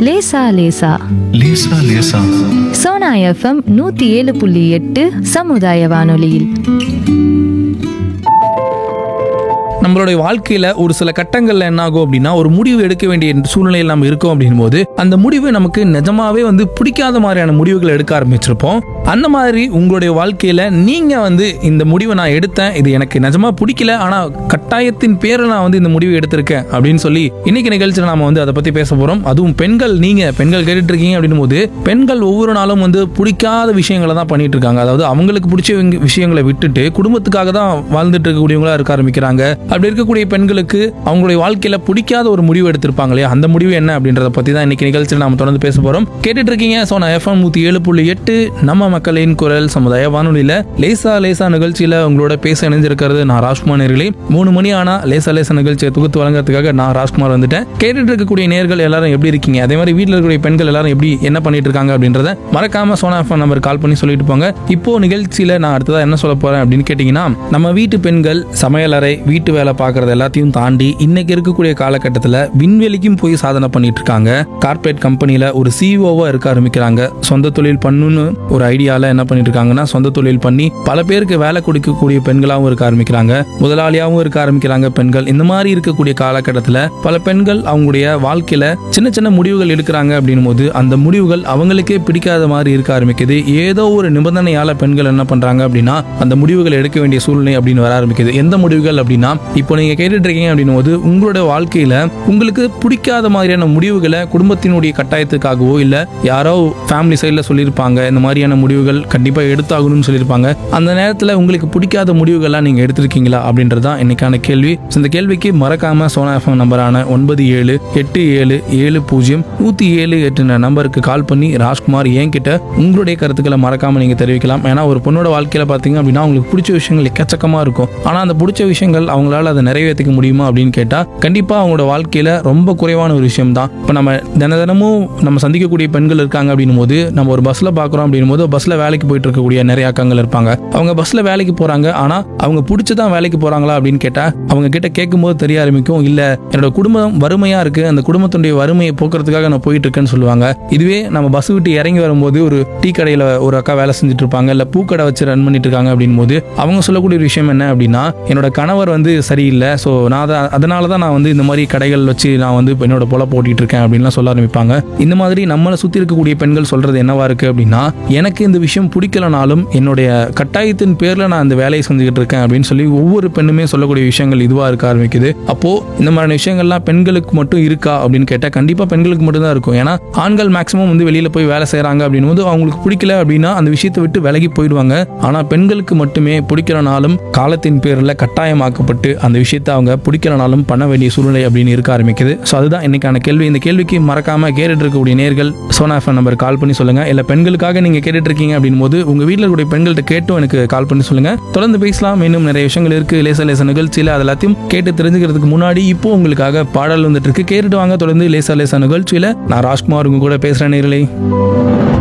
லேசா லேசா லேசா லேசா சோனா எஃப்எம் நூத்தி ஏழு புள்ளி எட்டு சமுதாய வானொலியில் நம்மளுடைய வாழ்க்கையில ஒரு சில கட்டங்கள்ல என்ன ஆகும் அப்படின்னா ஒரு முடிவு எடுக்க வேண்டிய சூழ்நிலையில் நம்ம இருக்கோம் அப்படின் போது அந்த முடிவு நமக்கு நிஜமாவே வந்து பிடிக்காத மாதிரியான முடிவுகள் எடுக்க ஆரம்பிச்சிருப்போம் அந்த மாதிரி உங்களுடைய வாழ்க்கையில நீங்க வந்து இந்த முடிவை நான் எடுத்தேன் இது எனக்கு நிஜமா பிடிக்கல ஆனா கட்டாயத்தின் பேரில் நான் வந்து இந்த முடிவு எடுத்திருக்கேன் அப்படின்னு சொல்லி இன்னைக்கு நிகழ்ச்சியில் நாம வந்து அதை பத்தி பேச போறோம் அதுவும் பெண்கள் நீங்க பெண்கள் கேட்டுட்டு இருக்கீங்க அப்படின்னும் போது பெண்கள் ஒவ்வொரு நாளும் வந்து பிடிக்காத விஷயங்களை தான் பண்ணிட்டு இருக்காங்க அதாவது அவங்களுக்கு பிடிச்ச விஷ- விஷயங்களை விட்டுட்டு குடும்பத்துக்காக தான் வாழ்ந்துட்டு இருக்கக்கூடியவங்களா இருக்க ஆரம்பிக்கிறாங்க அப்படி இருக்கக்கூடிய பெண்களுக்கு அவங்களுடைய வாழ்க்கையில பிடிக்காத ஒரு முடிவு எடுத்திருப்பாங்க இல்லையா அந்த முடிவு என்ன அப்படின்றத பத்தி தான் இன்னைக்கு நிகழ்ச்சியில் நாம தொடர்ந்து பேச போறோம் கேட்டுட்டு இருக்கீங்க சோனா எஃப்எம் நூத்தி ஏழு புள்ளி எட்டு நம்ம மக்களின் குரல் சமுதாய வானொலியில லேசா லேசா நிகழ்ச்சியில உங்களோட பேச இணைஞ்சிருக்கிறது நான் ராஜ்குமார் நேர்களே மூணு மணி ஆனா லேசா லேசா நிகழ்ச்சியை தொகுத்து வழங்குறதுக்காக நான் ராஜ்குமார் வந்துட்டேன் கேட்டுட்டு இருக்கக்கூடிய நேர்கள் எல்லாரும் எப்படி இருக்கீங்க அதே மாதிரி வீட்டில் இருக்கக்கூடிய பெண்கள் எல்லாரும் எப்படி என்ன பண்ணிட்டு இருக்காங்க அப்படின்றத மறக்காம சோனா எஃப்எம் நம்பர் கால் பண்ணி சொல்லிட்டு போங்க இப்போ நிகழ்ச்சியில நான் அடுத்ததா என்ன சொல்ல போறேன் அப்படின்னு கேட்டீங்கன்னா நம்ம வீட்டு பெண்கள் சமையலறை வீட்டு வேலை பார்க்கறது எல்லாத்தையும் தாண்டி இன்னைக்கு இருக்கக்கூடிய காலகட்டத்தில் விண்வெளிக்கும் போய் சாதனை பண்ணிட்டு இருக்காங்க கார்ப்பரேட் கம்பெனில ஒரு சிஇஓவா இருக்க ஆரம்பிக்கிறாங்க சொந்த தொழில் பண்ணுன்னு ஒரு ஐடியால என்ன பண்ணிட்டு இருக்காங்கன்னா சொந்த தொழில் பண்ணி பல பேருக்கு வேலை கொடுக்கக்கூடிய பெண்களாகவும் இருக்க ஆரம்பிக்கிறாங்க முதலாளியாகவும் இருக்க ஆரம்பிக்கிறாங்க பெண்கள் இந்த மாதிரி இருக்கக்கூடிய காலகட்டத்தில் பல பெண்கள் அவங்களுடைய வாழ்க்கையில சின்ன சின்ன முடிவுகள் எடுக்கிறாங்க அப்படின்னும் போது அந்த முடிவுகள் அவங்களுக்கே பிடிக்காத மாதிரி இருக்க ஆரம்பிக்குது ஏதோ ஒரு நிபந்தனையால பெண்கள் என்ன பண்றாங்க அப்படின்னா அந்த முடிவுகள் எடுக்க வேண்டிய சூழ்நிலை அப்படின்னு வர ஆரம்பிக்குது எந்த முடிவுகள் அப்படின்னா இப்போ நீங்க கேட்டுட்டு இருக்கீங்க அப்படின்னும் போது உங்களுடைய வாழ்க்கையில உங்களுக்கு பிடிக்காத மாதிரியான முடிவுகளை குடும்பத்தினுடைய கட்டாயத்துக்காகவோ இல்ல யாரோ ஃபேமிலி சைடில் சொல்லியிருப்பாங்க இந்த மாதிரியான முடிவுகள் கண்டிப்பா எடுத்தாகணும்னு சொல்லியிருப்பாங்க அந்த நேரத்தில் உங்களுக்கு பிடிக்காத முடிவுகள்லாம் நீங்க எடுத்திருக்கீங்களா அப்படின்றது தான் இன்னைக்கான கேள்வி So, இந்த கேள்விக்கு மறக்காம சோனா எஃப்எம் நம்பரான ஒன்பது ஏழு எட்டு ஏழு ஏழு பூஜ்ஜியம் நூத்தி ஏழு எட்டு நம்பருக்கு கால் பண்ணி ராஜ்குமார் என்கிட்ட உங்களுடைய கருத்துக்களை மறக்காம நீங்க தெரிவிக்கலாம் ஏன்னா ஒரு பொண்ணோட வாழ்க்கையில பாத்தீங்க அப்படின்னா அவங்களுக்கு பிடிச்ச விஷயங்கள் எக்கச்சக்கமா இருக்கும் ஆனா அந்த பிடிச்ச விஷயங்கள் அவங்களால அதை நிறைவேற்றிக்க முடியுமா அப்படின்னு கேட்டா கண்டிப்பா அவங்களோட வாழ்க்கையில ரொம்ப குறைவான ஒரு விஷயம் தான் இப்போ நம்ம தின தினமும் நம்ம சந்திக்கக்கூடிய பெண்கள் இருக்காங்க அப்படின்னும் போது நம்ம ஒரு பஸ்ல பாக்குறோம் அப்படின்னும் போது பஸ்ல வேலைக்கு போயிட்டு இருக்கக்கூடிய நிறைய அக்காங்கள் இருப்பாங்க அவங்க பஸ்ல வேலைக்கு போறாங்க ஆனா அவங்க பிடிச்சதான் வேலைக்கு போறாங்களா அப்படின்னு கேட்டா அவங்க கிட்ட கேட்கும்போது தெரிய ஆரம்பிக்கும் இல்ல என்னோட குடும்பம் வறுமையா இருக்கு அந்த குடும்பத்துடைய வறுமையை போக்குறதுக்காக நான் போயிட்டு இருக்கேன்னு சொல்லுவாங்க இதுவே நம்ம பஸ் விட்டு இறங்கி வரும்போது ஒரு டீ கடையில ஒரு அக்கா வேலை செஞ்சுட்டு இருப்பாங்க இல்ல பூக்கடை வச்சு ரன் பண்ணிட்டு இருக்காங்க அப்படின் போது அவங்க சொல்லக்கூடிய ஒரு விஷயம் என்ன அப்படின்னா என்னோட கணவர் வந்து சரியில்லை ஸோ நான் அதை அதனால தான் நான் வந்து இந்த மாதிரி கடைகள் வச்சு நான் வந்து இப்ப என்னோட பொல போட்டிட்டு இருக்கேன் அப்படின்லாம் சொல்ல ஆரம்பிப்பாங்க இந்த மாதிரி நம்மளை சுத்தி இருக்கக்கூடிய பெண்கள் சொல்றது என்னவா இருக்கு அப்படின்னா எனக்கு இந்த விஷயம் பிடிக்கலனாலும் என்னுடைய கட்டாயத்தின் பேர்ல நான் இந்த வேலையை செஞ்சுக்கிட்டு இருக்கேன் அப்படின்னு சொல்லி ஒவ்வொரு பெண்ணுமே சொல்லக்கூடிய விஷயங்கள் இதுவா இருக்க ஆரம்பிக்குது அப்போ இந்த மாதிரியான விஷயங்கள்லாம் பெண்களுக்கு மட்டும் இருக்கா அப்படின்னு கேட்டா கண்டிப்பா பெண்களுக்கு மட்டும் தான் இருக்கும் ஏன்னா ஆண்கள் மேக்சிமம் வந்து வெளியில போய் வேலை செய்றாங்க அப்படின்னும் போது அவங்களுக்கு பிடிக்கல அப்படின்னா அந்த விஷயத்தை விட்டு விலகி போயிடுவாங்க ஆனா பெண்களுக்கு மட்டுமே பிடிக்கிறனாலும் காலத்தின் பேர்ல கட்டாயமாக்கப்பட்டு அந்த விஷயத்தை அவங்க பிடிக்கிறனாலும் பண்ண வேண்டிய சூழ்நிலை அப்படின்னு இருக்க ஆரம்பிக்குது ஸோ அதுதான் இன்னைக்கான கேள்வி இந்த கேள்விக்கு மறக்காம கேட்டுட்டு இருக்கக்கூடிய நேர்கள் சோனா எஃப்எம் நம்பர் கால் பண்ணி சொல்லுங்க இல்ல பெண்களுக்காக நீங்க கேட்டுட்டு இருக்கீங்க அப்படின் போது உங்க வீட்டில் இருக்கக்கூடிய பெண்கள்கிட்ட கேட்டும் எனக்கு கால் பண்ணி சொல்லுங்க தொடர்ந்து பேசலாம் இன்னும் நிறைய விஷயங்கள் இருக்கு லேச லேச நிகழ்ச்சியில அது எல்லாத்தையும் கேட்டு தெரிஞ்சுக்கிறதுக்கு முன்னாடி இப்போ உங்களுக்காக பாடல் வந்துட்டு இருக்கு கேட்டுட்டு வாங்க தொடர்ந்து லேசா லேசா நிகழ்ச்சியில நான் ராஜ்குமார் உங்க கூட பேசுறேன் நேர்களே